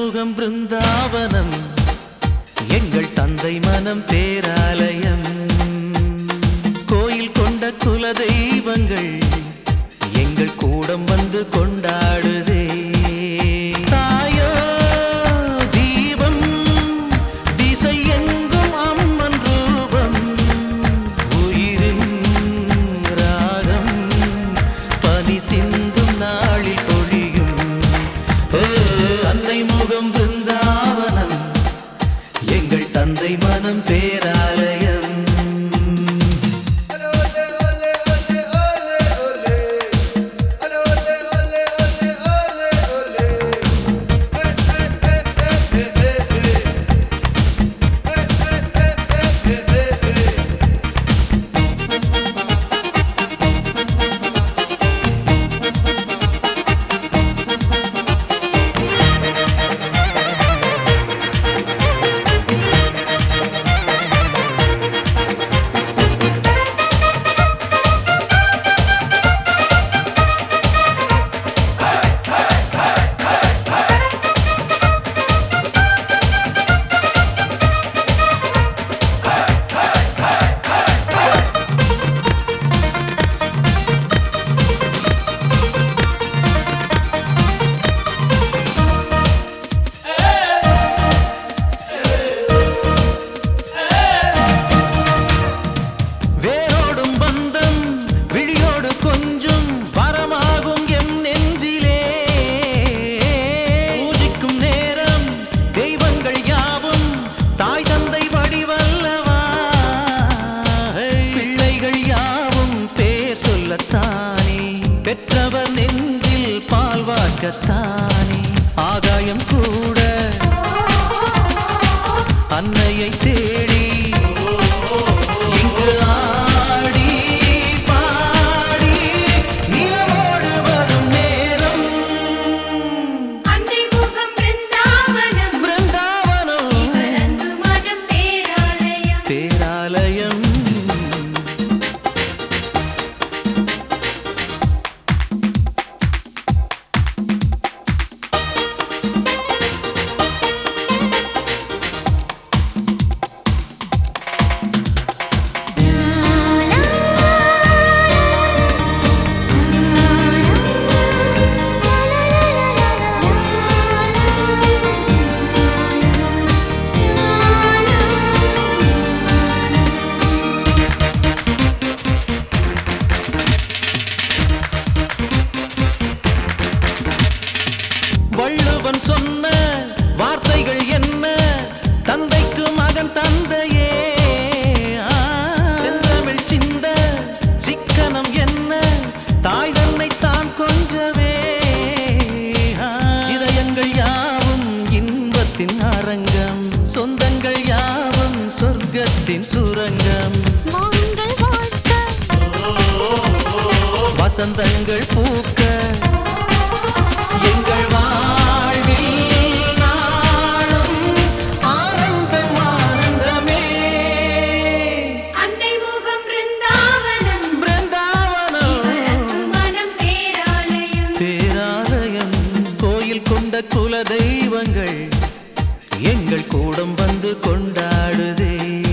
முகம் பிருந்தாவனம் எங்கள் தந்தை மனம் பேராலயம் கோயில் கொண்ட குல தெய்வங்கள் எங்கள் கூடம் வந்து கொண்டாடுதே தாயோ தீபம் திசை எங்கும் அம்மன் ரூபம் உயிரின் ராகம் பனி சிந்தும் நாளில் பொழியும் ஏ, அன்னை முகம் பிருந்தாவனம் எங்கள் தந்தை மனம் பேராலயம் வேரோடும் பந்தம் விழியோடு கொஞ்சம் வரமாகும் எம் நெஞ்சிலே பூஜிக்கும் நேரம் தெய்வங்கள் யாவும் தாய் தந்தை வடிவல்லவா பிள்ளைகள் யாவும் பேர் சொல்லத்தானே பெற்றவர் நெஞ்சில் பால் வார்க்கத்தானே ஆகாயம் கூட அன்னையை தேடி இங்கு ஆடி பாடி நிலவோடு வரும் நேரம் அன்னை முகம் பிருந்தாவனம் பிருந்தாவனம் இவரங்கு மனம் பேராலயம் பேராலயம் வள்ளுவன் சொன்ன வார்த்தைகள் என்ன தந்தைக்கு மகன் தந்தையே ஆ, செந்தமிழ் சிந்த சிக்கனம் என்ன தாய் தன்னை தான் கொஞ்சவே ஆ, இதயங்கள் யாவும் இன்பத்தின் அரங்கம் சொந்தங்கள் யாவும் சொர்க்கத்தின் சுரங்கம் மங்கள் வாழ்த்த வசந்தங்கள் பூக்க எங்கள் வாழ்வில் நாளும் ஆனந்தம் ஆனந்தமே அன்னை முகம் பிருந்தாவனம் பிருந்தாவனம் இவரங்கு மனம் பேராலயம் பேராலயம் கோயில் கொண்ட குல தெய்வங்கள் எங்கள் கூடம் வந்து கொண்டாடுதே